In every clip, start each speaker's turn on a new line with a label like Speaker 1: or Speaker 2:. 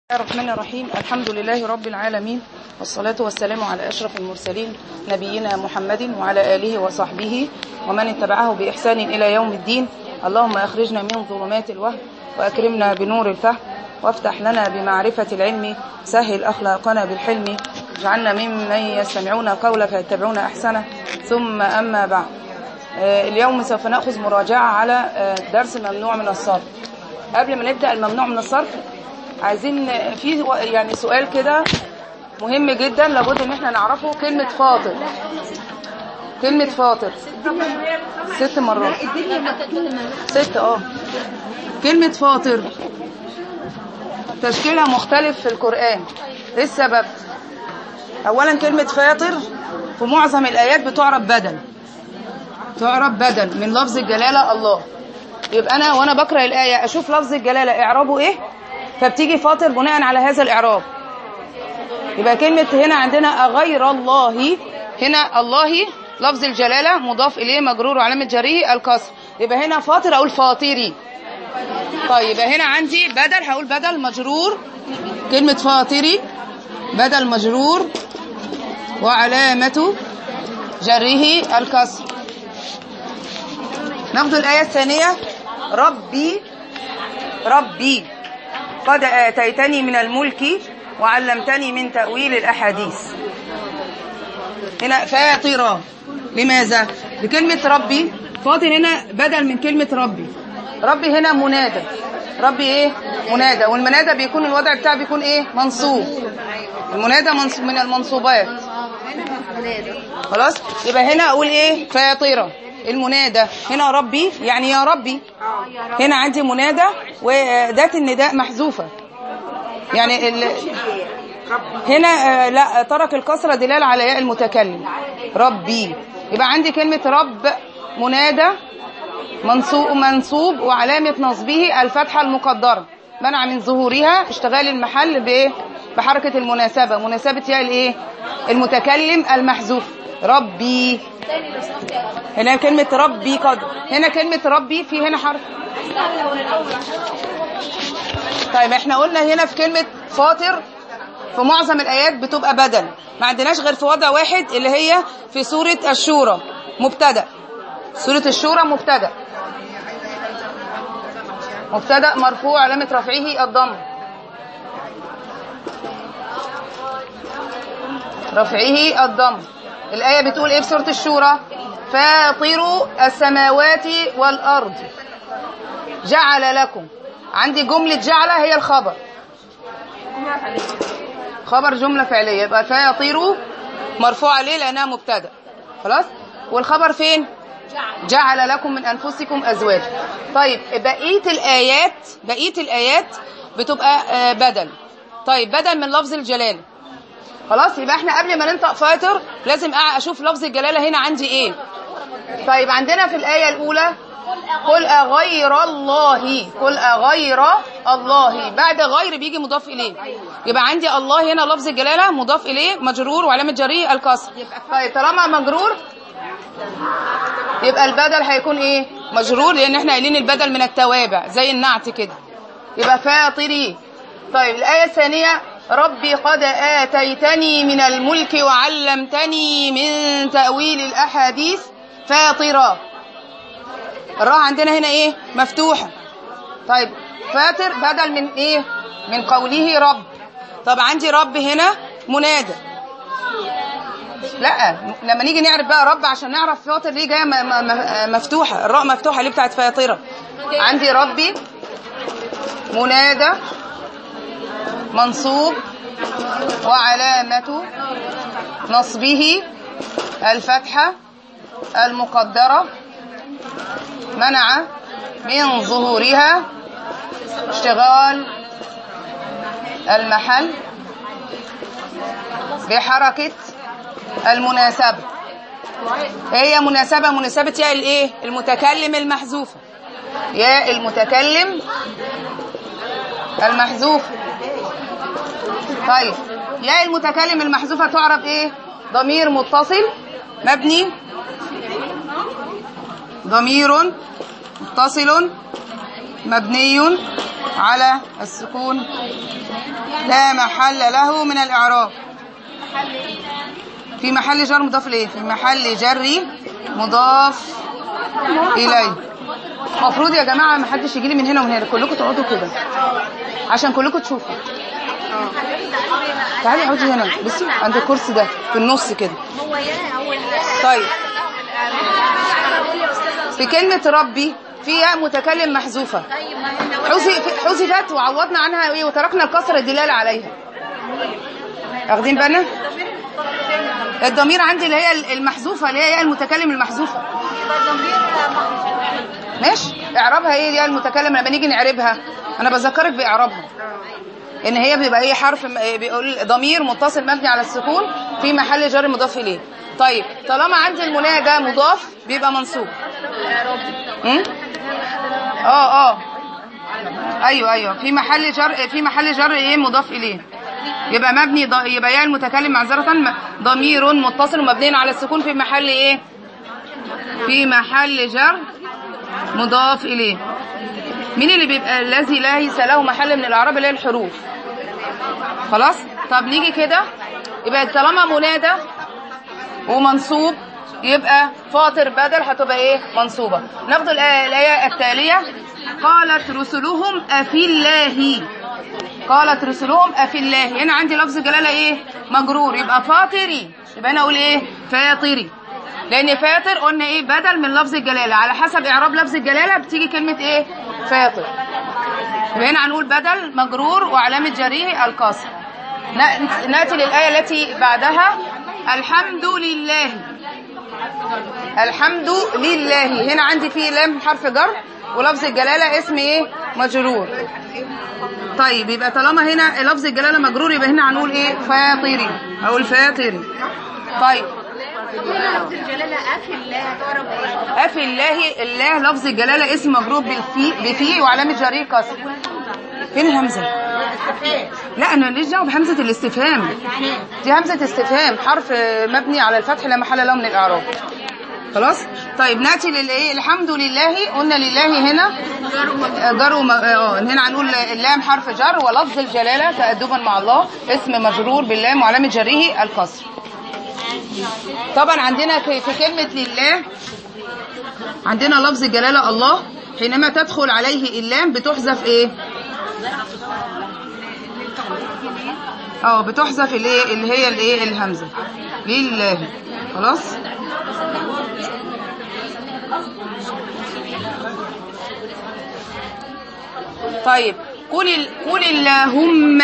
Speaker 1: الرحمن الرحيم الحمد لله رب العالمين والصلاة والسلام على أشرف المرسلين نبينا محمد وعلى آله وصحبه ومن اتبعه بإحسان إلى يوم الدين اللهم أخرجنا من ظلمات الوهم وأكرمنا بنور الفهم وافتح لنا بمعرفة العلم سهل أخلاقنا بالحلم اجعلنا ممن يستمعون قول فيتبعون أحسنه ثم أما بعد آه، اليوم سوف نأخذ مراجعة على آه، درس ممنوع من الصرف قبل ما نبدأ الممنوع من الصرف عايزين في يعني سؤال كده مهم جدا لابد ان احنا نعرفه كلمة فاطر كلمة فاطر ست مرات ست اه كلمة فاطر تشكيلها مختلف في القرآن ايه السبب اولا كلمة فاطر في معظم الايات بتعرف بدل تعرف بدل من لفظ الجلالة الله يبقى انا وانا بقرأ الآية اشوف لفظ الجلالة اعرابه ايه فبتيجي فاطر بناء على هذا الإعراب يبقى كلمة هنا عندنا أغير الله هنا الله لفظ الجلالة مضاف إليه مجرور وعلامة جريه الكسر يبقى هنا فاطر أقول فاطري طيب يبقى هنا عندي بدل هقول بدل مجرور كلمة فاطري بدل مجرور وعلامة جره الكسر ناخد الآية الثانية ربي ربي قد آتيتني من الملك وعلمتني من تأويل الأحاديث هنا فاطرة لماذا؟ لكلمة ربي فاطر هنا بدل من كلمة ربي ربي هنا منادى ربي ايه؟ منادى والمنادى بيكون الوضع بتاعه بيكون ايه؟ منصوب المنادى منصوب من المنصوبات خلاص؟ يبقى هنا اقول ايه؟ فاطرة المنادى هنا ربي يعني يا ربي هنا عندي منادى وذات النداء محذوفة يعني ال... هنا آه، لا ترك الكسرة دلالة على ياء المتكلم ربي يبقى عندي كلمة رب منادى منصوب منصوب وعلامة نصبه الفتحة المقدرة منع من ظهورها اشتغال المحل بايه بحركة المناسبة مناسبة ياء الايه المتكلم المحذوف ربي هنا كلمة ربي قد هنا كلمة ربي في هنا حرف طيب احنا قلنا هنا في كلمة فاطر في معظم الآيات بتبقى بدل ما عندناش غير في وضع واحد اللي هي في سورة الشورى مبتدأ سورة الشورى مبتدأ مبتدأ مرفوع علامة رفعه الضم رفعه الضم الآية بتقول ايه في سورة الشورى فاطر السماوات والأرض جعل لكم عندي جملة جعل هي الخبر خبر جملة فعلية يبقى فيطير مرفوع عليه لأنها مبتدا خلاص والخبر فين جعل لكم من أنفسكم أزواج طيب بقية الآيات بقية الآيات بتبقى آه، بدل طيب بدل من لفظ الجلالة خلاص يبقى احنا قبل ما ننطق فاطر لازم أع- اشوف لفظ الجلاله هنا عندي ايه طيب عندنا في الايه الاولى قل اغير الله قل اغير الله بعد غير بيجي مضاف اليه يبقى عندي الله هنا لفظ الجلاله مضاف اليه مجرور وعلامه جريه الكسر طيب طالما مجرور يبقى البدل هيكون ايه مجرور لان احنا قايلين البدل من التوابع زي النعت كده يبقى فاطري طيب الآية الثانية ربي قد آتيتني من الملك وعلمتني من تأويل الأحاديث فاطرة الراء عندنا هنا ايه مفتوحة طيب فاطر بدل من ايه من قوله رب طب عندي رب هنا منادى لا لما نيجي نعرف بقى رب عشان نعرف فاطر ليه جايه م- م- م- مفتوحه الراء مفتوحه ليه بتاعت فاطره عندي ربي منادى منصوب وعلامة نصبه الفتحة المقدرة منع من ظهورها اشتغال المحل بحركة المناسبة هي مناسبة مناسبة يا الايه المتكلم المحذوفة يا المتكلم المحذوف طيب يا المتكلم المحذوفة تعرف ايه ضمير متصل مبني ضمير متصل مبني على السكون لا محل له من الإعراب في محل جر مضاف إليه في محل جر مضاف إليه المفروض يا جماعة ما حدش يجي لي من هنا ومن هنا كلكم تقعدوا كده عشان كلكم تشوفوا تعالي اقعدي هنا بصي عند الكرسي ده في النص كده طيب في كلمة ربي فيها متكلم محذوفة حذف- حذفت وعوضنا عنها ايه وتركنا الكسر الدلالة عليها واخدين بالنا الضمير عندي اللي هي المحذوفة اللي هي المتكلم المحذوفة ماشي اعرابها ايه دي المتكلم لما نيجي نعربها انا بذكرك باعرابها ان هي بيبقى ايه حرف م- إيه بيقول ضمير متصل مبني على السكون في محل جر مضاف اليه طيب طالما عندي المنادى مضاف بيبقى منصوب امم اه اه ايوه ايوه في محل جر في محل جر ايه مضاف اليه يبقى مبني ض... يبقى يا المتكلم معذرة م- ضمير متصل مبني على السكون في محل ايه في محل جر مضاف اليه مين اللي بيبقى الذي ليس له محل من الاعراب اللي هي الحروف خلاص طب نيجي كده يبقى طالما منادى ومنصوب يبقى فاطر بدل هتبقى ايه منصوبة ناخد الآية, الآية التالية قالت رسلهم أفي الله قالت رسلهم أفي الله هنا عندي لفظ جلالة ايه مجرور يبقى فاطري يبقى انا اقول ايه فاطري لان فاطر قلنا ايه بدل من لفظ الجلالة على حسب اعراب لفظ الجلالة بتيجي كلمة ايه فاطر يبقى هنا هنقول بدل مجرور وعلامة جريه الكسر نا- نأتي للآية التي بعدها الحمد لله الحمد لله هنا عندي فيه لام حرف جر ولفظ الجلالة اسم ايه مجرور طيب يبقى طالما هنا لفظ الجلالة مجرور يبقى هنا هنقول ايه فاطري اقول فاطري طيب
Speaker 2: الجلالة أفي الله تعرف إيه؟
Speaker 1: أفي الله الله لفظ الجلالة اسم مجرور بالفي بفي وعلامة جريه كسر فين همزة لا انا ليش دعوه بهمزه الاستفهام دي همزه استفهام حرف مبني على الفتح لا محل له من الاعراب خلاص طيب ناتي للايه الحمد لله قلنا لله هنا آه، جر وم... اه هنا هنقول اللام حرف جر ولفظ الجلاله تادبا مع الله اسم مجرور باللام وعلامه جره الكسر طبعا عندنا في في كلمه لله عندنا لفظ الجلاله الله حينما تدخل عليه اللام بتحذف ايه اه بتحذف الايه اللي هي الايه الهمزه لله خلاص طيب قل ال- قل اللهم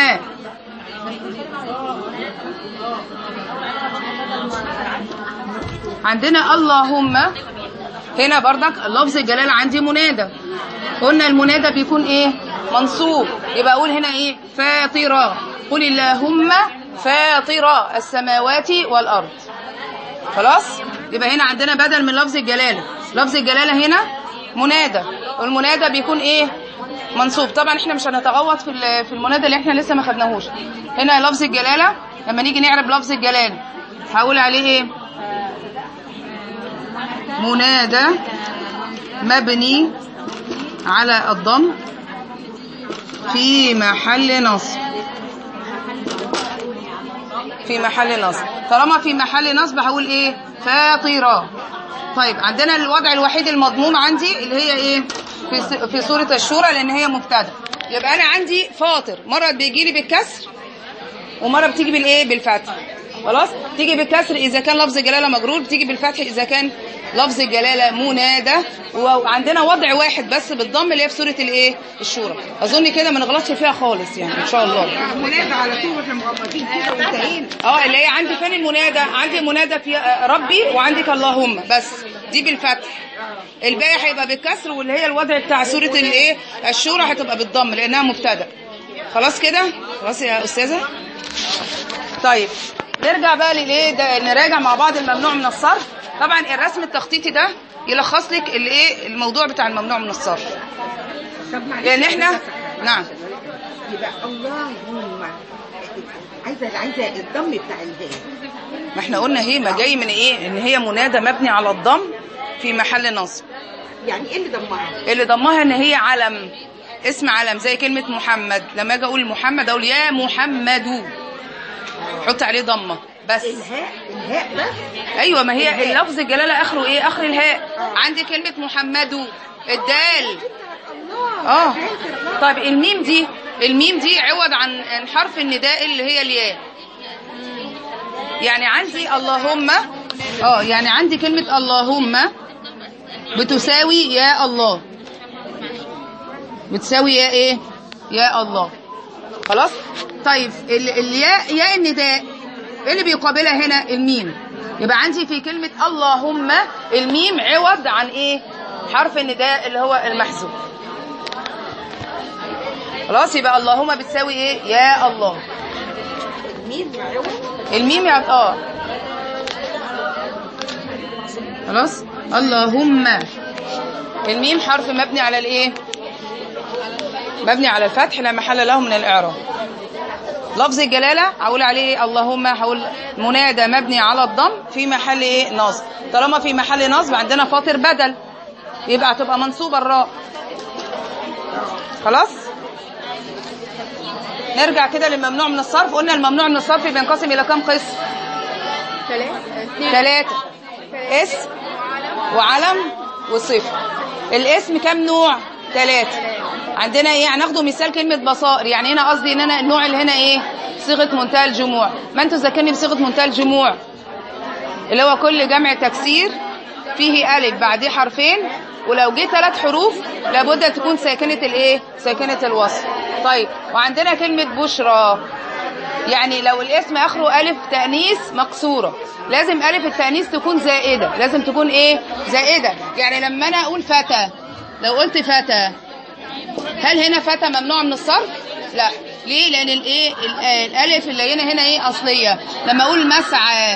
Speaker 1: عندنا اللهم هنا بردك لفظ الجلالة عندي منادى قلنا المنادى بيكون ايه منصوب يبقى اقول هنا ايه فاطرة قل اللهم فاطرة السماوات والارض خلاص يبقى هنا عندنا بدل من لفظ الجلالة لفظ الجلالة هنا منادى والمنادى بيكون ايه منصوب طبعا احنا مش هنتغوط في ال- في المنادى اللي احنا لسه ما خدناهوش هنا لفظ الجلالة لما نيجي نعرب لفظ الجلالة هقول عليه ايه منادى مبني على الضم في محل نصب في محل نصب طالما في محل نصب هقول ايه فاطرة طيب عندنا الوضع الوحيد المضموم عندي اللي هي ايه في س- في سورة الشورى لان هي مبتدا يبقى انا عندي فاطر مرة بيجي لي بالكسر ومره بتيجي بالايه بالفتح خلاص تيجي بالكسر اذا كان لفظ الجلاله مجرور بتيجي بالفتح اذا كان لفظ الجلاله منادى وعندنا وضع واحد بس بالضم اللي هي في سوره الايه الشورى اظن كده ما نغلطش فيها خالص يعني ان شاء الله
Speaker 2: منادى على طول واحنا مغمضين كده وانتهينا
Speaker 1: اه اللي هي عندي فين المنادى عندي منادى في آه، ربي وعندك اللهم بس دي بالفتح الباقي هيبقى بالكسر واللي هي الوضع بتاع سوره الايه الشورى هتبقى بالضم لانها مبتدا خلاص كده خلاص يا استاذه طيب نرجع بقى للايه ده نراجع مع بعض الممنوع من الصرف طبعا الرسم التخطيطي ده يلخص لك الايه الموضوع بتاع الممنوع من الصرف
Speaker 2: طب معلش
Speaker 1: لان احنا نعم
Speaker 2: يبقى اللهم عايزه عايزه الضم بتاع الهاء
Speaker 1: ما احنا قلنا هي ما جاي من ايه ان هي منادى مبني على الضم في محل نصب
Speaker 2: يعني ايه اللي ضمها
Speaker 1: اللي ضمها ان هي علم اسم علم زي كلمة محمد لما اجي اقول محمد اقول يا محمد حط عليه ضمة بس
Speaker 2: الهاء الهاء بس
Speaker 1: ايوه ما هي اللفظ الجلاله اخره ايه اخر الهاء عندي كلمه محمد الدال اه طيب الميم دي الميم دي عوض عن عن حرف النداء اللي هي الياء يعني عندي اللهم اه يعني عندي كلمه اللهم بتساوي يا الله بتساوي يا ايه يا الله خلاص طيب ال- الياء ياء النداء ايه اللي بيقابلها هنا الميم يبقى عندي في كلمة اللهم الميم عوض عن ايه حرف النداء اللي هو المحذوف خلاص يبقى اللهم بتساوي ايه يا الله
Speaker 2: مين معوض
Speaker 1: الميم يعني اه خلاص اللهم الميم حرف مبني على الايه مبني على الفتح لا محل له من الاعراب لفظ الجلاله هقول عليه إيه؟ اللهم هقول منادى مبني على الضم في محل ايه نصب طالما في محل نصب عندنا فاطر بدل يبقى هتبقى منصوبه الراء خلاص نرجع كده للممنوع من الصرف قلنا الممنوع من الصرف بينقسم الى كام قسم ثلاثة اسم وعلم وصفة الاسم كام نوع ثلاثة عندنا ايه هناخده مثال كلمة بصائر يعني هنا قصدي ان انا النوع اللي هنا ايه صيغة منتهى الجموع ما انتوا ذاكرني بصيغة منتهى الجموع اللي هو كل جمع تكسير فيه ألف بعديه حرفين ولو جه ثلاث حروف لابد أن تكون ساكنة الايه ساكنة الوصل طيب وعندنا كلمة بشرى يعني لو الاسم اخره الف تانيث مكسوره لازم الف التانيث تكون زائده لازم تكون ايه زائده يعني لما انا اقول فتى لو قلت فتى هل هنا فتى ممنوع من الصرف لا ليه لان الايه ال- آه، الالف اللي هنا هنا ايه اصليه لما اقول مسعى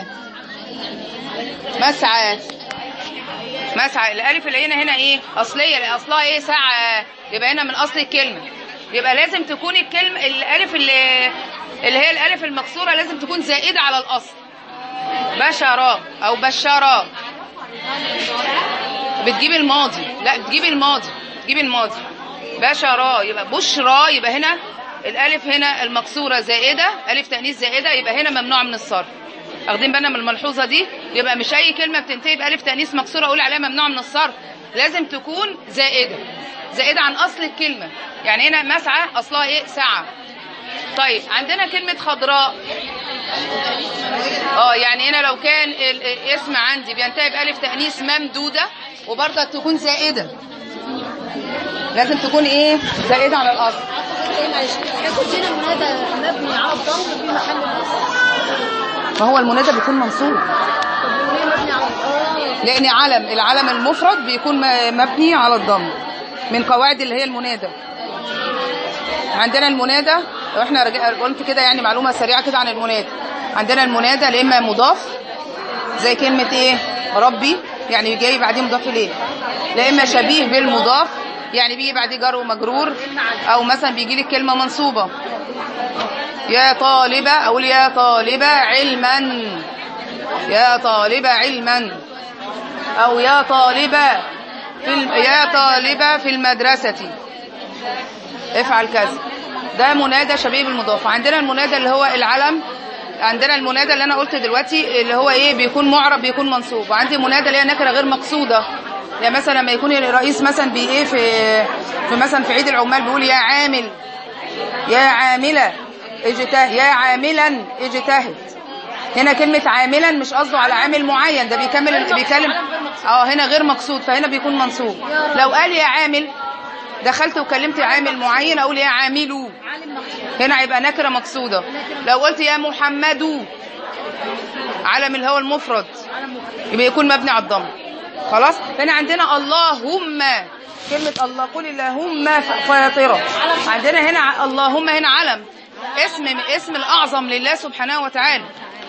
Speaker 1: مسعى مسعى الالف اللي هنا هنا ايه اصليه لان اصلها ايه سعى يبقى هنا من اصل الكلمه يبقى لازم تكون الكلمه الالف اللي اللي هي الالف المكسوره لازم تكون زائده على الاصل بشرا او بشرا بتجيب الماضي لا بتجيب الماضي بتجيب الماضي بشرا يبقى بشرى يبقى هنا الالف هنا المكسوره زائده الف تانيث زائده يبقى هنا ممنوع من الصرف واخدين بالنا من الملحوظه دي يبقى مش اي كلمه بتنتهي بالف تانيث مكسوره اقول عليها ممنوع من الصرف لازم تكون زائده زائده عن اصل الكلمه يعني هنا مسعى اصلها ايه سعى طيب عندنا كلمه خضراء اه يعني هنا لو كان ال- الاسم عندي بينتهي بالف تانيث ممدوده وبرضه تكون زائده لازم تكون ايه زائده على الاصل
Speaker 3: كنت هنا منادى مبني على الضم في محل نصب
Speaker 1: ما هو المنادى بيكون منصوب
Speaker 3: طب وليه مبني على اه
Speaker 1: لان علم العلم المفرد بيكون م- مبني على الضم من قواعد اللي هي المنادى عندنا المنادى لو احنا رجع- قلت كده يعني معلومه سريعه كده عن المنادى عندنا المنادى لا اما مضاف زي كلمه ايه ربي يعني جاي بعديه مضاف اليه لا اما شبيه بالمضاف يعني بيجي بعديه جر ومجرور او مثلا بيجي لي كلمه منصوبه يا طالبه اقول يا طالبه علما يا طالبه علما أو يا طالبة في الم... يا طالبة في المدرسة افعل كذا ده منادى شبيه بالمضاف عندنا المنادى اللي هو العلم عندنا المنادى اللي انا قلت دلوقتي اللي هو ايه بيكون معرب بيكون منصوب وعندي منادى اللي هي نكره غير مقصوده يعني مثلا لما يكون الرئيس مثلا بي ايه في في مثلا في عيد العمال بيقول يا عامل يا عامله اجتهد يا عاملا اجتهد هنا كلمة عاملا مش قصده على عامل معين ده بيكمل بيكلم اه هنا غير مقصود فهنا بيكون منصوب لو قال يا عامل دخلت وكلمت عامل معين اقول يا عاملو هنا هيبقى نكره مقصوده لو قلت يا محمد علم اللي هو المفرد يبقى يكون مبني على الضم خلاص هنا عندنا اللهم كلمة الله قل اللهم ف- فاطرة عندنا هنا ع- اللهم هنا علم اسم اسم الأعظم لله سبحانه وتعالى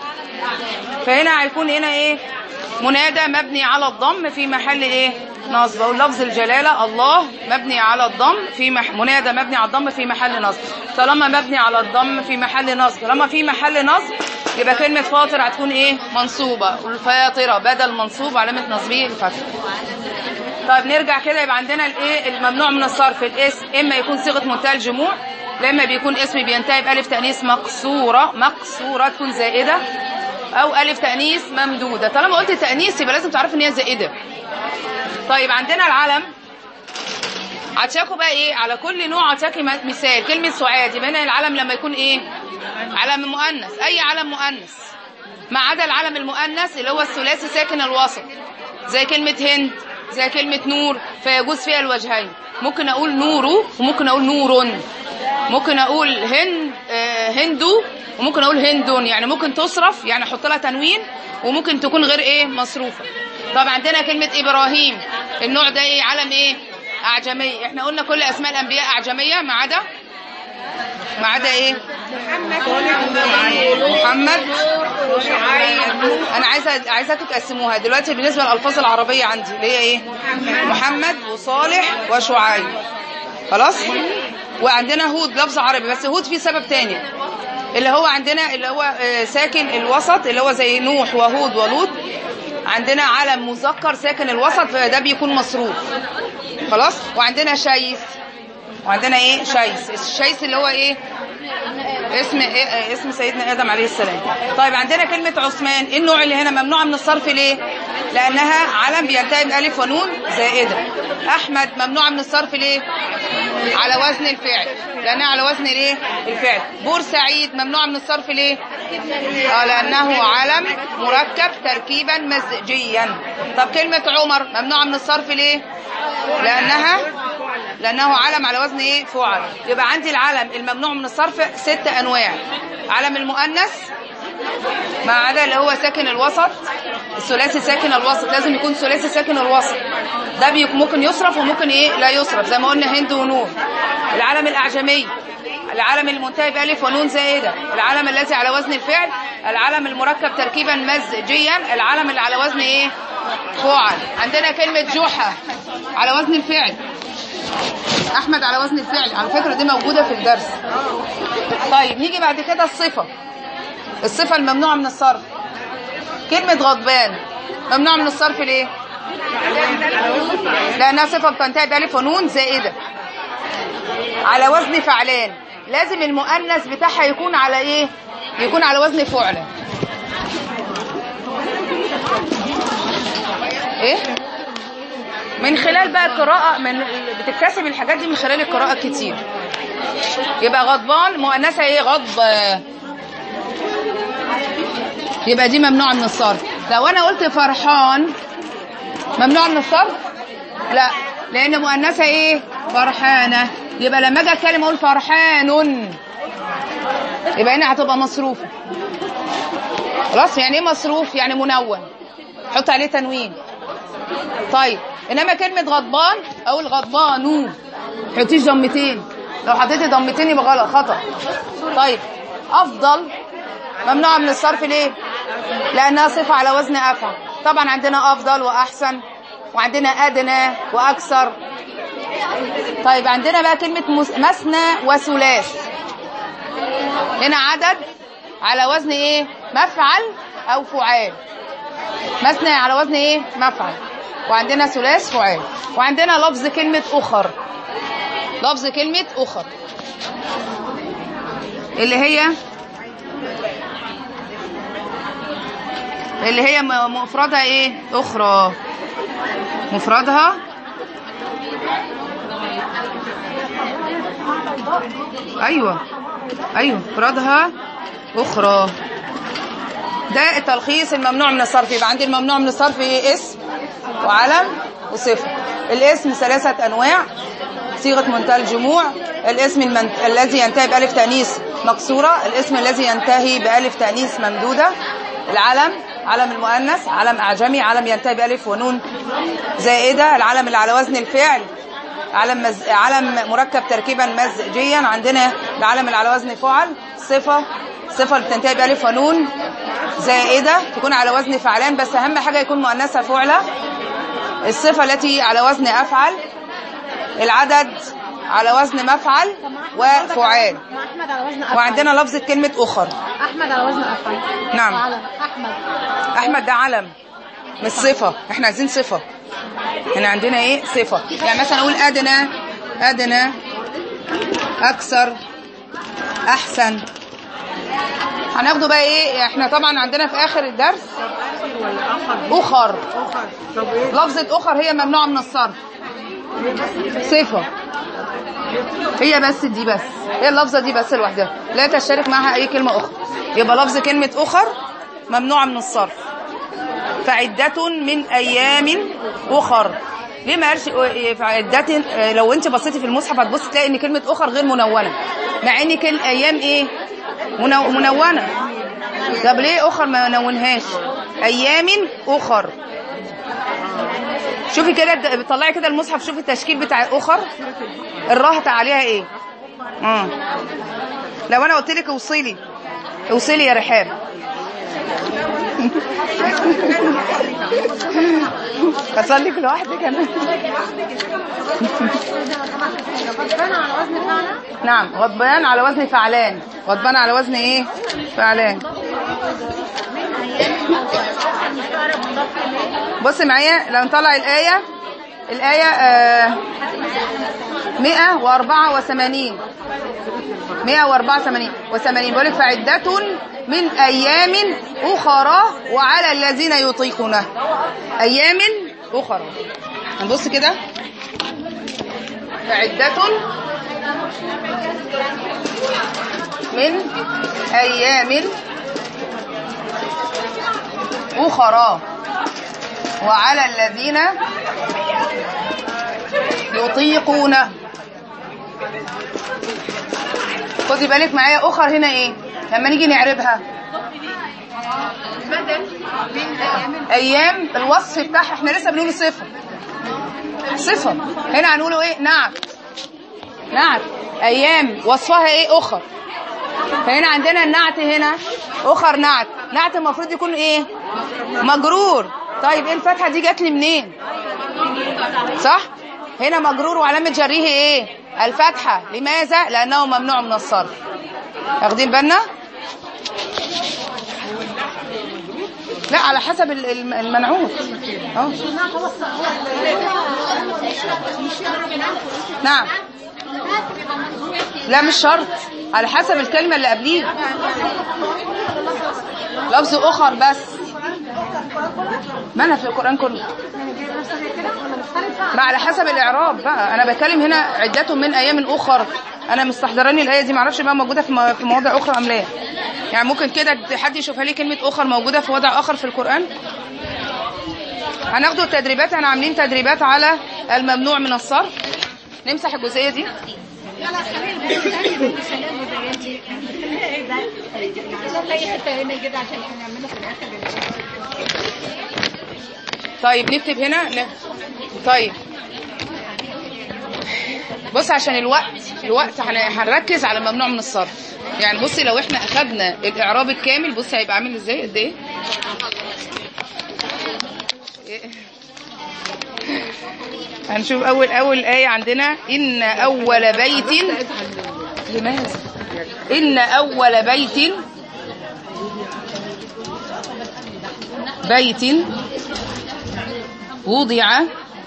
Speaker 1: فهنا هيكون هنا ايه منادى مبني على الضم في محل ايه نصب او لفظ الجلاله الله مبني على الضم في مح... منادى مبني على الضم في محل نصب طالما مبني على الضم في محل نصب طالما في محل نصب يبقى كلمه فاطر هتكون ايه منصوبه والفاطره بدل منصوب علامه نصبه الفتح طيب نرجع كده يبقى عندنا الايه الممنوع من الصرف الاسم اما يكون صيغه منتهى الجموع لا اما بيكون اسم بينتهي بالف تانيث مقصوره مقصوره تكون زائده او الف تانيث ممدوده طالما قلت تانيث يبقى لازم تعرف ان هي زائده طيب عندنا العلم هتشاكوا بقى ايه على كل نوع هتشاكي م- مثال كلمه سعاد يبقى هنا العلم لما يكون ايه علم مؤنث اي علم مؤنث ما عدا العلم المؤنث اللي هو الثلاثي ساكن الوسط زي كلمة هند زي كلمة نور فيجوز فيها الوجهين ممكن أقول نور وممكن أقول نور ممكن أقول هند آه، هندو وممكن أقول هندون يعني ممكن تصرف يعني أحط لها تنوين وممكن تكون غير إيه مصروفة طب عندنا كلمة إبراهيم النوع ده إيه علم إيه أعجمي إحنا قلنا كل أسماء الأنبياء أعجمية ما عدا ما عدا إيه محمد انا عايزه عايزاكم تقسموها دلوقتي بالنسبه للالفاظ العربيه عندي اللي هي ايه محمد وصالح وشعيب خلاص وعندنا هود لفظ عربي بس هود فيه سبب تاني اللي هو عندنا اللي هو آه، ساكن الوسط اللي هو زي نوح وهود ولوط عندنا علم مذكر ساكن الوسط فده بيكون مصروف خلاص وعندنا شيث وعندنا ايه شيث الشيث اللي هو ايه اسم إيه اسم سيدنا ادم عليه السلام طيب عندنا كلمه عثمان ايه النوع اللي هنا ممنوعه من الصرف ليه لانها علم بينتهي بالف ونون زائده احمد ممنوعه من الصرف ليه على وزن الفعل لانها على وزن الايه الفعل بورسعيد ممنوعه من الصرف ليه اه لانه علم مركب تركيبا مزجيا طب كلمه عمر ممنوعه من الصرف ليه لانها لانه علم على وزن ايه فعل يبقى عندي العلم الممنوع من الصرف ست انواع علم المؤنث ما عدا اللي هو ساكن الوسط الثلاثي ساكن الوسط لازم يكون ثلاثي ساكن الوسط ده بيك- ممكن يصرف وممكن ايه لا يصرف زي ما قلنا هند ونور العلم الاعجمي العلم المنتهي بألف ونون زائدة العلم الذي على وزن الفعل العلم المركب تركيبا مزجيا العلم اللي على وزن ايه فعل عندنا كلمة جحا على وزن الفعل احمد على وزن الفعل على فكرة دي موجودة في الدرس طيب نيجي بعد كده الصفة الصفة الممنوعة من الصرف كلمة غضبان ممنوعة من الصرف ليه لأنها صفة بتنتهي بألف ونون زائدة على وزن فعلان لازم المؤنث بتاعها يكون على ايه يكون على وزن فعلة ايه من خلال بقى القراءة من بتكتسب الحاجات دي من خلال القراءة كتير يبقى غضبان مؤنثة ايه غضب يبقى دي ممنوعة من الصرف لو انا قلت فرحان ممنوع من الصرف لا لان مؤنثة ايه فرحانة يبقى لما اجي اتكلم اقول فرحان يبقى هنا هتبقى مصروفة خلاص يعني ايه مصروف يعني منون حط عليه تنوين طيب انما كلمة غضبان اقول غضبان حطيش ضمتين لو حطيتي ضمتين يبقى غلط خطأ طيب افضل ممنوعة من الصرف ليه لانها صفة على وزن افعل طبعا عندنا افضل واحسن وعندنا ادنى واكثر طيب عندنا بقى كلمة مس- مثنى وثلاث هنا عدد على وزن ايه مفعل او فعال مثنى على وزن ايه مفعل وعندنا ثلاث فعال وعندنا لفظ كلمة اخر لفظ كلمة اخر اللي هي اللي هي م- مفردها ايه اخرى مفردها ايوه ايوه مفردها اخرى ده التلخيص الممنوع من الصرف يبقى عندي الممنوع من الصرف ايه اسم وعلم وصفه الاسم ثلاثه انواع صيغه منتهى الجموع الاسم المن... الذي ينتهي بالف تانيث مكسوره الاسم الذي ينتهي بالف تانيث ممدوده العلم علم المؤنث علم اعجمي علم ينتهي بالف ونون زائده العلم اللي على وزن الفعل علم مز... علم مركب تركيبا مزجيا عندنا العلم اللي على وزن فعل صفه صفه اللي بتنتهي بالف ونون زائده تكون على وزن فعلان بس اهم حاجه يكون مؤنثه فعله الصفه التي على وزن افعل العدد على وزن مفعل وفعال
Speaker 3: مع احمد على وزن افعل
Speaker 1: وعندنا لفظة كلمة أخر
Speaker 3: احمد على وزن افعل
Speaker 1: نعم.
Speaker 3: علم احمد
Speaker 1: أحمد ده علم مش صفة احنا عايزين صفة هنا عندنا ايه صفة يعني مثلا اقول ادنى ادنى اكثر احسن هناخده بقى ايه احنا طبعا عندنا في اخر الدرس اخر
Speaker 2: طب ايه
Speaker 1: لفظة اخر هي ممنوعة من الصرف صفة هي بس دي بس هي اللفظة دي بس لوحدها لا تشترك معها اي كلمة اخرى يبقى لفظ كلمة اخر ممنوعة من الصرف فعدة من ايام اخر ليه ما قالش فعدة لو انت بصيتي في المصحف هتبصي تلاقي ان كلمة اخر غير منونة مع ان كل ايام ايه منو- منونة طب ليه اخر ما نونهاش ايام اخر شوفي كده بتطلعي كده المصحف شوفي التشكيل بتاع اخر الراهطة عليها ايه اه لو انا قلت لك اوصلي اوصلي يا رحاب اصلي لك لوحدك انا
Speaker 3: غضبانة على وزن فعلا
Speaker 1: نعم غضبان على وزن فعلان غضبان على وزن ايه فعلان بص معايا لو نطلع الآية الآية آه 184 184 وثمانين بيقول لك فعدة من أيام أخرى وعلى الذين يطيقونه أيام أخرى هنبص كده فعدة من أيام أخرى وعلى الذين يطيقونه خدي بالك معايا أخر هنا إيه لما نيجي نعربها أيام الوصف بتاعها احنا لسه بنقول صفة صفة هنا هنقوله إيه نعت نعت أيام وصفها إيه أخر فهنا عندنا النعت هنا أخر نعت نعت المفروض يكون إيه مجرور طيب إيه الفتحة دي جات لي منين صح هنا مجرور وعلامة جريه إيه الفتحة لماذا لأنه ممنوع من الصرف واخدين بالنا لا على حسب ال- الم- المنعوت اه نعم لا مش شرط على حسب الكلمة اللي قبليه لفظ أخر بس ما أنا في القرآن كله ما على حسب الإعراب بقى أنا بتكلم هنا عدة من أيام أخر أنا مستحضراني الآية دي معرفش بقى موجودة في مو- في مواضع أخرى أم لا يعني ممكن كده حد يشوفها لي كلمة أخر موجودة في وضع آخر في القرآن هناخدوا التدريبات احنا عاملين تدريبات على الممنوع من الصرف نمسح الجزئية دي
Speaker 3: اي حته هنا كده عشان نعمله في الاخر
Speaker 1: طيب نكتب هنا ن... طيب بص عشان الوقت الوقت هن- هنركز على الممنوع من الصرف يعني بصي لو احنا اخدنا الاعراب الكامل بصي هيبقى عامل ازاي قد ايه إيه؟ هنشوف اول اول ايه عندنا ان اول بيت لماذا ان اول بيت بيت وضع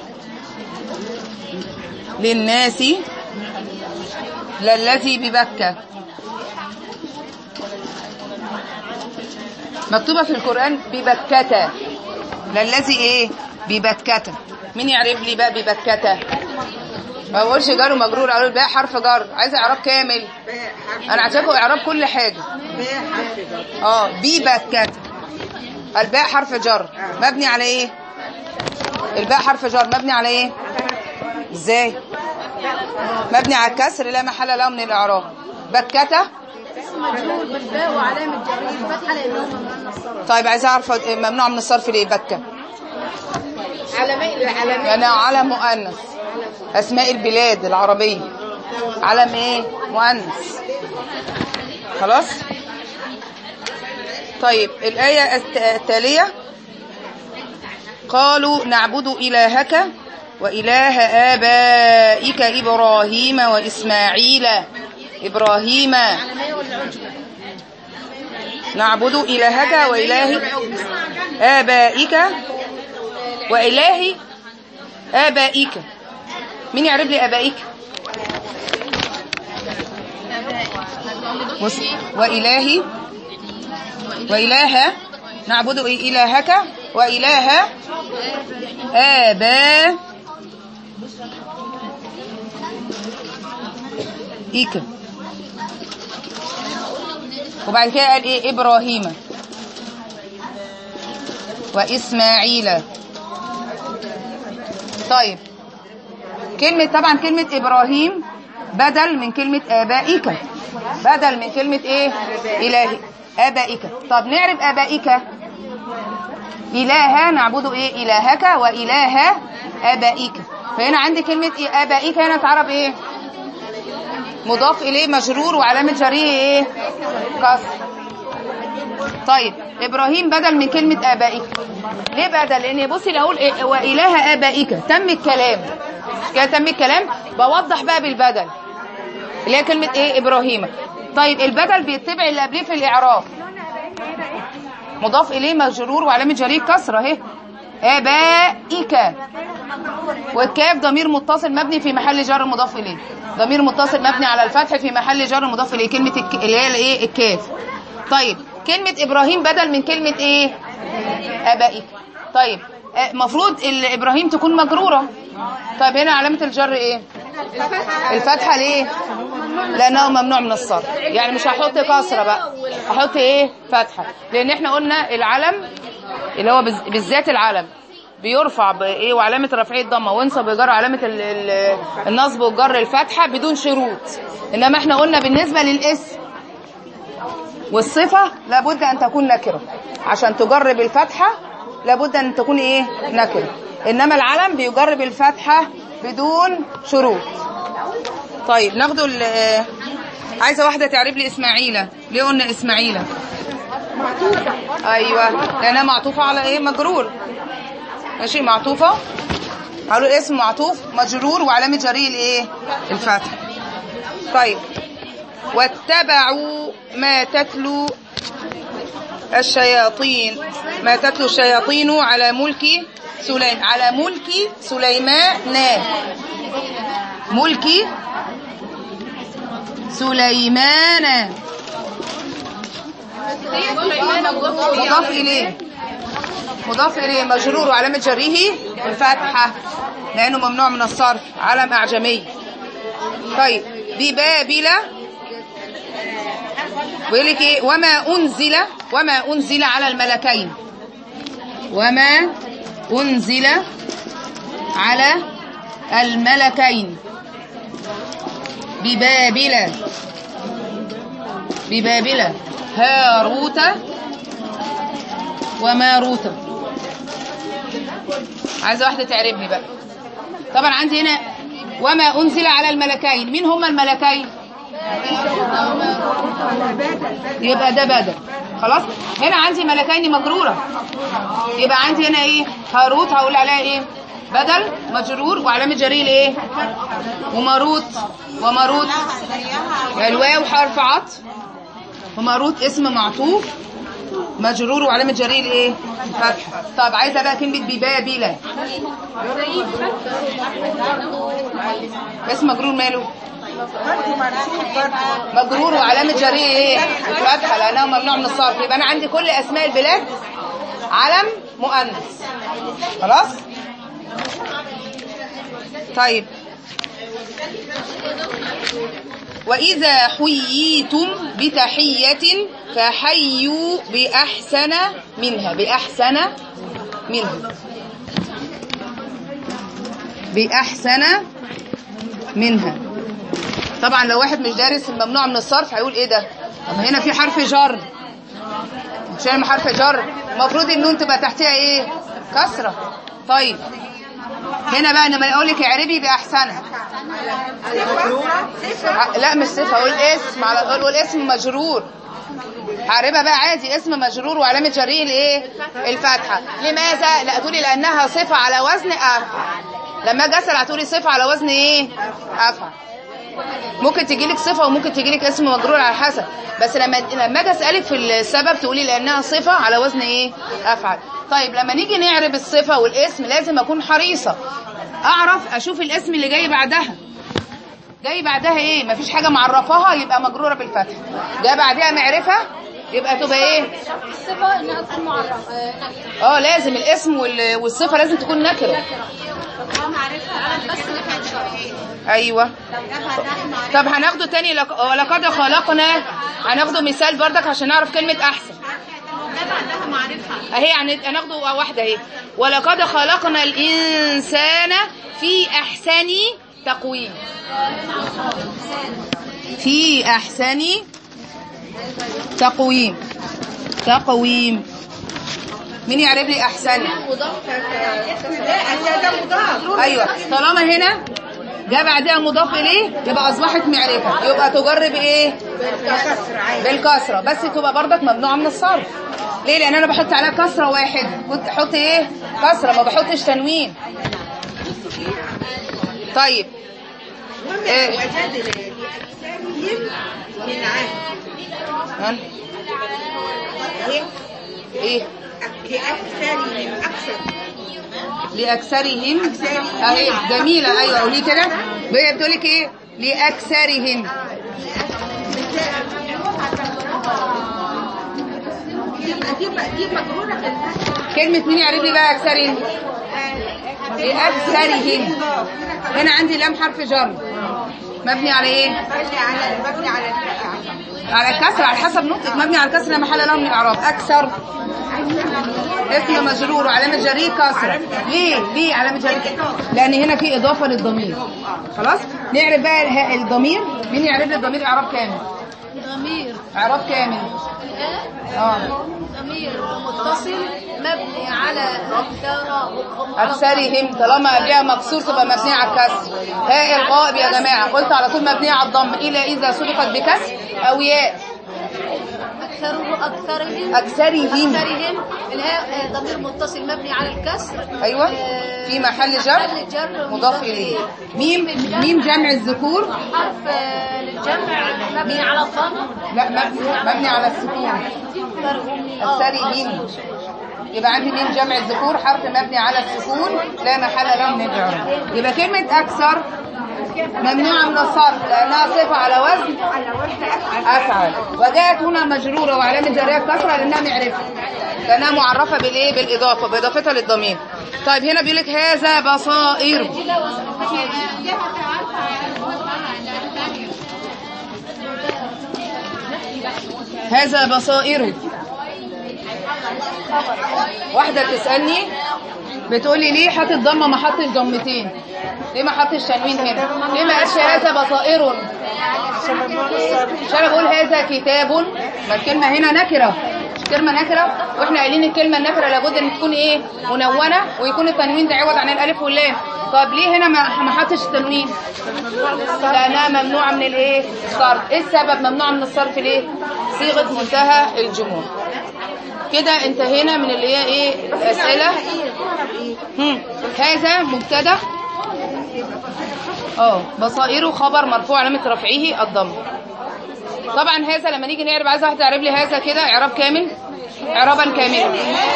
Speaker 1: للناس للذي ببكة مكتوبة في القرآن ببكة للذي ايه ببكة مين يعرف لي بقى ببكة ما بقولش جار ومجرور اقول بقى حرف جر عايزه اعراب كامل
Speaker 2: باء حرف
Speaker 1: انا عايزاكم اعراب كل حاجه
Speaker 2: باء حرف جر
Speaker 1: اه ببكة الباء حرف جر مبني على ايه الباء حرف جر مبني على ايه ازاي مبني على الكسر لا محل له من الاعراب بكته
Speaker 3: مجهول بالباء وعلامه جرير فتحه لانه ممنوع من الصرف
Speaker 1: طيب عايزه اعرف ممنوع من الصرف ليه بكه
Speaker 3: علامين علامين
Speaker 1: انا علم مؤنث اسماء البلاد العربيه علم ايه مؤنث خلاص طيب الايه الت- التاليه قالوا نعبد الهك واله ابائك ابراهيم واسماعيل ابراهيم
Speaker 3: علاميه ولا عجبه
Speaker 1: نعبد إلهك وإله آبائك وإله آبائك مين يعرف لي آبائك بص وإلهي وإله نعبد إلهك وإله آبائك وبعد كده قال إيه إبراهيم وإسماعيل طيب كلمة طبعا كلمة إبراهيم بدل من كلمة آبائك بدل من كلمة إيه إلهي آبائك طب نعرف آبائك إله نعبد إيه إلهك وإله آبائك فهنا عندي كلمة إيه آبائك هنا تعرف إيه مضاف إليه مجرور وعلامة جريه إيه كسر طيب إبراهيم بدل من كلمة آبائك ليه بدل لأن بصي لأقول إيه وإله آبائك تم الكلام مش كده تم الكلام بوضح بقى بالبدل اللي هي كلمة إيه إبراهيم طيب البدل بيتبع اللي قبليه في الإعراب مضاف إليه مجرور وعلامة جريه كسرة اهي آبائك والكاف ضمير متصل مبني في محل جر مضاف إليه ضمير متصل مبني على الفتح في محل جر مضاف إليه كلمة الك... اللي هي الايه الكاف طيب كلمة إبراهيم بدل من كلمة إيه آبائك طيب المفروض إبراهيم تكون مجرورة طيب هنا علامة الجر إيه الفتحة ليه لأنه ممنوع من الصرف يعني مش هحط كسرة بقى هحط إيه فتحة لأن إحنا قلنا العلم اللي هو بز- بالذات العلم بيرفع بايه وعلامه رفعيه ضمه وانصب ويجر علامه ال- ال- النصب والجر الفتحه بدون شروط انما احنا قلنا بالنسبه للاسم والصفه لابد ان تكون نكره عشان تجر بالفتحه لابد ان تكون ايه نكره انما العلم بيجر بالفتحه بدون شروط طيب ناخده ال- آه، عايزه واحده تعرف لي اسماعيله ليه قلنا اسماعيله ايوه لانها معطوفه على ايه مجرور ماشي معطوفه قالوا الاسم معطوف مجرور وعلامه جريه الايه الفتح طيب واتبعوا ما تتلو الشياطين ما تتلو الشياطين على ملك سليم على ملك سليمان ملك سليمان مضاف إليه مضاف إليه مجرور وعلامة جره الفتحة لأنه ممنوع من الصرف علم أعجمي طيب ببابل ويقول لك إيه وما أنزل وما أنزل على الملكين وما أنزل على الملكين ببابل ببابل هاروت وماروت عايزه واحده تعرفني بقى طبعا عندي هنا وما انزل على الملكين مين هما الملكين يبقى ده بدل خلاص هنا عندي ملكين مجروره يبقى عندي هنا ايه هاروت هقول عليها ايه بدل مجرور وعلامه جرير ايه وماروت وماروت الواو حرف عطف وماروت اسم معطوف مجرور وعلامة جرير ايه فتحة طب عايزة بقى كلمة ببابلة اسم مجرور ماله مجرور وعلامة جرير ايه فتحة لأنه ممنوع من الصرف يبقى أنا عندي كل أسماء البلاد علم مؤنث خلاص طيب وإذا حييتم بتحية فحيوا بأحسن منها بأحسن منها بأحسن منها طبعا لو واحد مش دارس الممنوع من الصرف هيقول ايه ده طب هنا في حرف جر عشان حرف جر المفروض النون تبقى تحتها ايه كسرة طيب هنا بقى لما اقول لك اعربي باحسنها لا مش صفه اقول اسم على اقول اسم مجرور هعربها بقى عادي اسم مجرور وعلامه جريه الايه الفتحه لماذا لا تقولي لانها صفه على وزن افعل لما اجي اسال هتقولي صفه على وزن ايه افعل ممكن تجي لك صفه وممكن تجي لك اسم مجرور على حسب بس لما لما اجي اسالك في السبب تقولي لانها صفه على وزن ايه افعل طيب لما نيجي نعرب الصفه والاسم لازم اكون حريصه اعرف اشوف الاسم اللي جاي بعدها جاي بعدها ايه مفيش حاجه معرفاها يبقى مجروره بالفتح جاء بعدها معرفه يبقى تبقى ايه
Speaker 3: الصفة انها تكون معرفة آه، نكرة
Speaker 1: اه لازم الاسم وال- والصفه لازم تكون نكره
Speaker 3: بس نكرة شرعية
Speaker 1: ايوه طب هناخده تاني لك... ولقد خلقنا هناخده مثال بردك عشان نعرف كلمه احسن اهي هن- هناخده واحده اهي ولقد خلقنا الانسان في احسن تقويم في احسن تقويم تقويم مين يعرف لي احسن ايوه طالما هنا جاء بعدها مضاف اليه يبقى اصبحت معرفه يبقى تجرب ايه بالكسره بس تبقى برضك ممنوعه من الصرف ليه لان انا بحط عليها كسره واحد كنت احط ايه كسره ما بحطش تنوين طيب إيه؟
Speaker 2: وزاد لأكثرهم من عام
Speaker 1: ها؟
Speaker 2: إيه؟
Speaker 1: ايه
Speaker 2: لأكثرهم أكثر
Speaker 1: لاكثرهم
Speaker 2: أكثرهم.
Speaker 1: اهي جميله ايوه قولي كده هي بتقول لك ايه لاكثرهم
Speaker 2: دي دي مجرورة بالفتح
Speaker 1: كلمه مين يعرف لي بقى اكثرهم لاكثرهم هنا عندي لام حرف جر مبني على ايه
Speaker 2: مبني على مبني على الفتح
Speaker 1: على الكسر على حسب نطقك مبني على الكسر لا محل له من الاعراب اكثر اسم مجرور وعلامه جريه كسره ليه ليه علامه جريه لان هنا في اضافه للضمير خلاص نعرف بقى اله- الضمير مين يعرف لي الضمير اعراب كامل
Speaker 3: ضمير
Speaker 1: اعراب كامل
Speaker 3: الآن
Speaker 1: اه
Speaker 3: ضمير متصل مبني على أكثر
Speaker 1: اكثرهم طالما قبلها مكسور تبقى مبنيه على الكسر هاء الغائب يا جماعه قلت على طول مبنيه على الضم الا اذا سبقت بكسر او ياء
Speaker 3: أكثره أكثرهم
Speaker 1: اكثرهم
Speaker 3: أكثرهم الهاء آه، ضمير متصل مبني على الكسر
Speaker 1: ايوه
Speaker 3: آه،
Speaker 1: في محل جر
Speaker 3: محل جر
Speaker 1: مضاف اليه ميم ميم جمع الذكور
Speaker 3: حرف آه، للجمع مبني على الضم
Speaker 1: لا مبني مبني على السكون
Speaker 3: أكثرهم آه،
Speaker 1: اكثرهم يبقى عندي ميم جمع الذكور حرف مبني على السكون لا محل له من الاعراب يبقى كلمه اكثر ممنوعه من الصرف لانها صفه على وزن افعل وجاءت هنا مجروره وعلامه جريه كسره لانها معرفه لانها معرفه بالايه بالاضافه باضافتها للضمير طيب هنا بيقول لك هذا بصائر هذا بصائر واحدة بتسألني بتقولي ليه حاطط ضمة ما حطش ضمتين ليه ما حطش تنوين هنا ليه ما قالش هذا بصائر عشان أنا بقول هذا كتاب ما الكلمة هنا نكرة مش كلمة نكرة واحنا قايلين الكلمة النكرة لابد ان تكون ايه منونة ويكون التنوين ده عوض عن الالف واللام طب ليه هنا ما ما حطش التنوين لانها ممنوعة من الايه الصرف ايه السبب ممنوعة من الصرف ليه صيغة منتهى الجموع كده انتهينا من اللي هي ايه الاسئله هم. هذا مبتدا اه بصائره خبر مرفوع علامه رفعه الضم طبعا هذا لما نيجي نعرب عايزه واحده تعرب لي هذا كده اعراب كامل اعرابا كاملا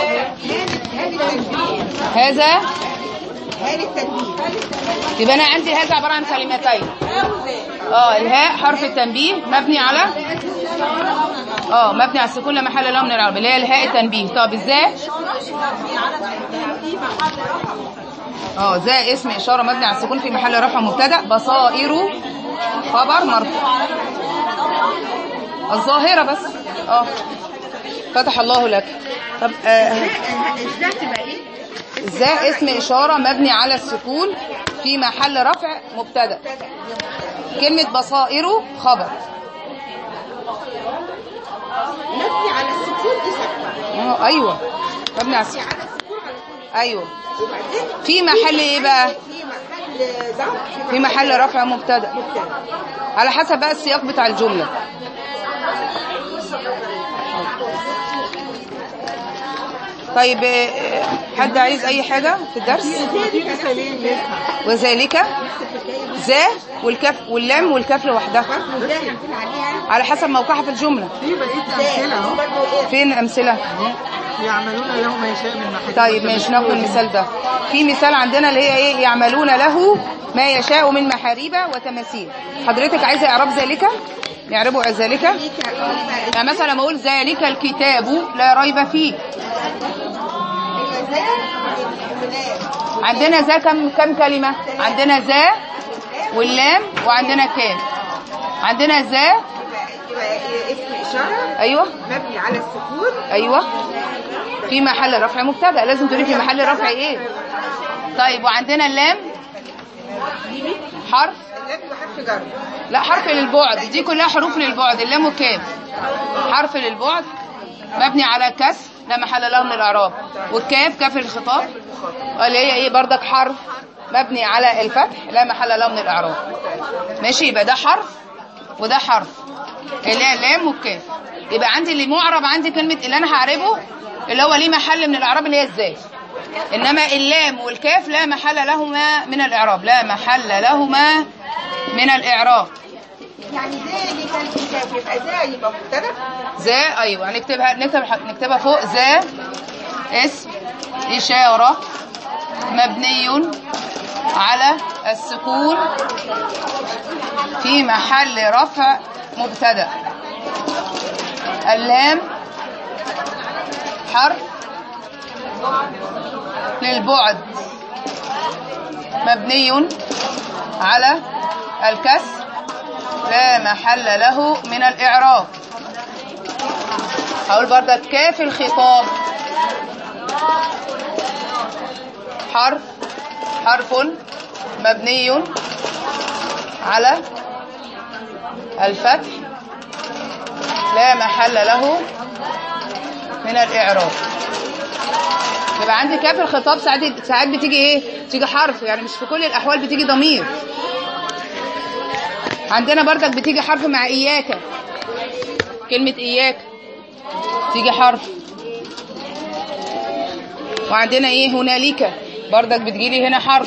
Speaker 1: هذا
Speaker 2: هذه التنبيه
Speaker 1: يبقى انا عندي هذا عباره عن كلمتين اه الهاء حرف التنبيه مبني على اه مبني على السكون لا محل له من العرب اللي هي الهاء التنبيه طب ازاي اه ذا اسم اشاره مبني على السكون في محل رفع مبتدا بصائر خبر مرفوع الظاهره بس اه فتح الله لك طب آه
Speaker 2: ازاي تبقى ايه
Speaker 1: ذا اسم إشارة مبني على السكون في محل رفع مبتدا كلمة بصائر خبر
Speaker 2: مبني على السكون دي سكتة
Speaker 1: آه، أيوة مبني على السكون
Speaker 2: على السكون على طول
Speaker 1: أيوة
Speaker 2: وبعدين
Speaker 1: في محل إيه بقى
Speaker 2: في محل ضغط
Speaker 1: في محل رفع مبتدا على حسب بقى السياق بتاع الجملة طيب آه، حد عايز أي حاجة في الدرس
Speaker 2: ذلك مثالين منها
Speaker 1: وذلك ذا والكف واللام والكاف لوحدها
Speaker 2: برضه ده هنقول عليها
Speaker 1: على حسب موقعها في الجملة
Speaker 2: في بقية أمثلة أهو
Speaker 1: فين الأمثلة
Speaker 2: يعملون له ما يشاء من محاسن
Speaker 1: طيب ماشي ناخد المثال ده في مثال عندنا اللي هي ايه يعملون له ما يشاء من محاريب وتماثيل حضرتك عايزه اعراب ذلك نعربه ذلك يعني مثلا لما اقول ذلك الكتاب لا ريب فيه عندنا ذا كم كم كلمه عندنا ذا واللام وعندنا كاف عندنا ذا
Speaker 2: يبقى اسم إشارة
Speaker 1: ايوه
Speaker 2: مبني على السكون
Speaker 1: ايوه في محل رفع مبتدا لازم تقولي في محل رفع ايه طيب وعندنا اللام حرف
Speaker 2: اللام وحرف جر
Speaker 1: لا حرف للبعد دي كلها حروف للبعد اللام والكاف حرف للبعد مبني على كسر لا محل له من الاعراب والكاف كاف الخطاب اللي هي ايه بردك حرف مبني على الفتح لا محل له من الاعراب ماشي يبقى ده حرف وده حرف اللي هي اللام والكاف يبقى عندي اللي معرب عندي كلمه اللي انا هعربه اللي هو ليه محل من الاعراب اللي هي ازاي انما اللام والكاف لا محل لهما من الاعراب لا محل لهما من الاعراب
Speaker 2: يعني ذلك الكتاب يبقى ذا يبقى مبتدا
Speaker 1: ذا ايوه هنكتبها نكتب نكتبها فوق ذا اسم اشاره مبني على السكون في محل رفع مبتدا اللام حرف للبعد مبني على الكسر لا محل له من الإعراب هقول بردك كاف الخطاب حرف حرف مبني على الفتح لا محل له من الإعراب يبقى عندي كاف الخطاب ساعات ساعات بتيجي ايه تيجي حرف يعني مش في كل الأحوال بتيجي ضمير عندنا بردك بتيجي حرف مع إياك كلمة إياك تيجي حرف وعندنا ايه هنالك بردك بتجيلي هنا حرف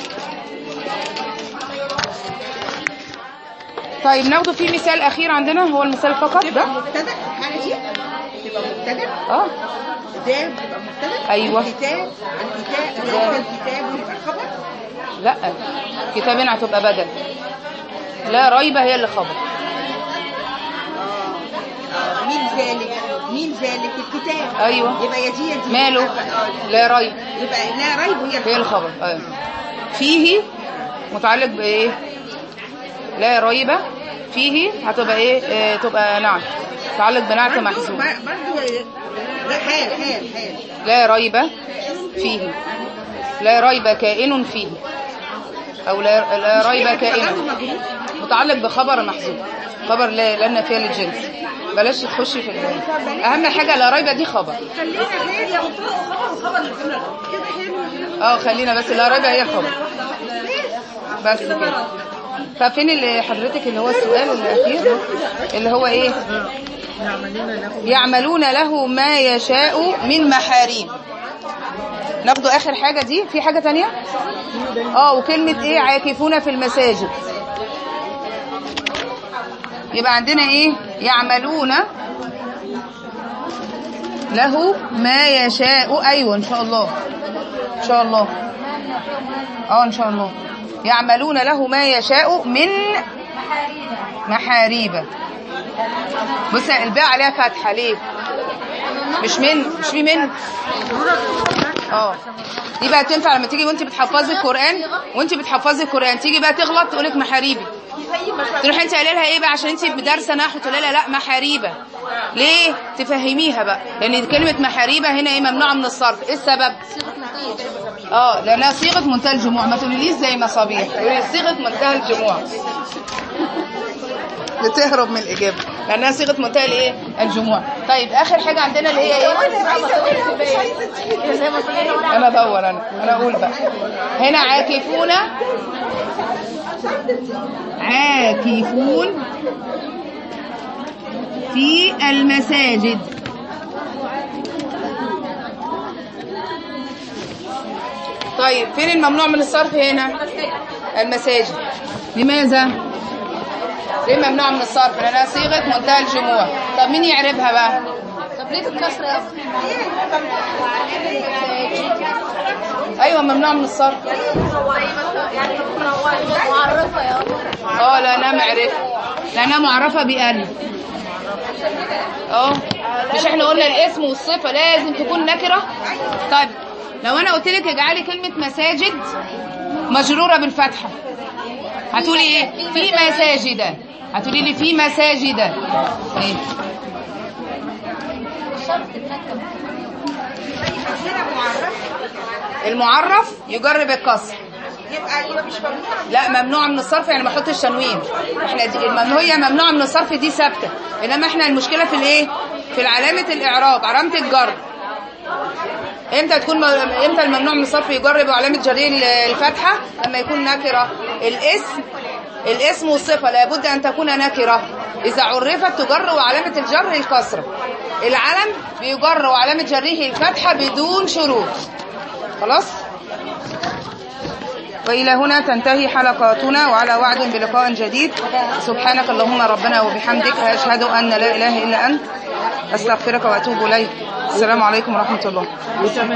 Speaker 1: طيب ناخده في مثال اخير عندنا هو المثال فقط ده
Speaker 2: مبتدا الحاله دي تبقى مبتدا
Speaker 1: اه
Speaker 2: ذا بتبقى مبتدا
Speaker 1: أيوة.
Speaker 2: الكتاب الكتاب ذلك الكتاب يبقى خبر
Speaker 1: لا كتاب هنا هتبقى بدل لا ريب هي اللي خبر
Speaker 2: آه، مين ذلك مين ذلك الكتاب
Speaker 1: أيوة.
Speaker 2: يبقى يا دي يا دي
Speaker 1: ماله
Speaker 2: آه،
Speaker 1: لا ريب
Speaker 2: يبقى لا ريب هي
Speaker 1: هي الخبر ايوه فيه متعلق بايه لا ريب فيه هتبقى ايه آه تبقى نعت متعلق بنعت محذوف
Speaker 2: برضه لا حال حال حال
Speaker 1: لا ريب فيه لا ريب كائن فيه او لا, لا ريب كائن متعلق بخبر محذوف خبر لا لان فيها للجنس بلاش تخشي في ال- اهم حاجه لا ريب دي خبر
Speaker 2: خلينا حال يا مطلق خبر وخبر الجمله كده حلو
Speaker 1: اه خلينا بس لا ريب هي الخبر بس كده طب فين اللي حضرتك اللي هو السؤال الاخير اللي هو ايه يعملون له ما يشاء من محاريب ناخده اخر حاجه دي في حاجه تانية اه وكلمه ايه عاكفون في المساجد يبقى عندنا ايه يعملون له ما يشاء ايوه ان شاء الله ان شاء الله اه ان شاء الله يعملون له ما يشاء من محاريب بص الباء عليها فتحه ليه مش من مش في من اه دي بقى تنفع لما تيجي وانت بتحفظي القران وانت بتحفظي القران تيجي بقى تغلط تقولك محاريبي تروح انت قايله لها ايه بقى عشان انت دارسه نحو تقولي لها لا محاريبه ليه تفهميها بقى لان كلمه محاريبه هنا ايه ممنوعه من الصرف ايه السبب اه لانها صيغه منتهى الجموع ما تقوليليش زي مصابيح تقولي صيغه منتهى الجموع بتهرب من الاجابه لانها صيغه منتهى الايه الجموع طيب اخر حاجه عندنا اللي هي ايه انا ادور انا انا اقول بقى هنا عاكفون عاكفون في المساجد طيب فين الممنوع من الصرف هنا المساجد لماذا ليه ممنوع من الصرف لانها صيغه منتهى الجموع طب مين يعربها بقى
Speaker 3: ليه الكسر يا ابني
Speaker 1: ايوه ممنوع من الصرف
Speaker 3: معرفة يا ابني
Speaker 1: اه لانها معرفه لانها معرفه بأن اه مش احنا قلنا الاسم والصفه لازم تكون نكره طيب لو انا قلت لك اجعلي كلمه مساجد مجروره بالفتحه هتقولي ايه في مساجد هتقولي لي في مساجد ايه المعرف يجر بالكسر
Speaker 2: يبقى يبقى مش ممنوع
Speaker 1: لا ممنوع من الصرف يعني ما احطش تنوين احنا دي الممنوعيه ممنوعه من الصرف دي ثابته انما احنا المشكله في الايه في علامه الاعراب علامه الجر امتى تكون امتى الممنوع من الصرف يجر بعلامه جريه الفتحه لما يكون نكره الاسم الاسم والصفه لابد ان تكون نكره اذا عرفت تجر وعلامه الجر الكسره العلم بيجر وعلامه جره الفتحه بدون شروط خلاص وإلى هنا تنتهي حلقاتنا وعلى وعد بلقاء جديد سبحانك اللهم ربنا وبحمدك أشهد أن لا إله إلا أنت أستغفرك وأتوب إليك السلام عليكم ورحمة الله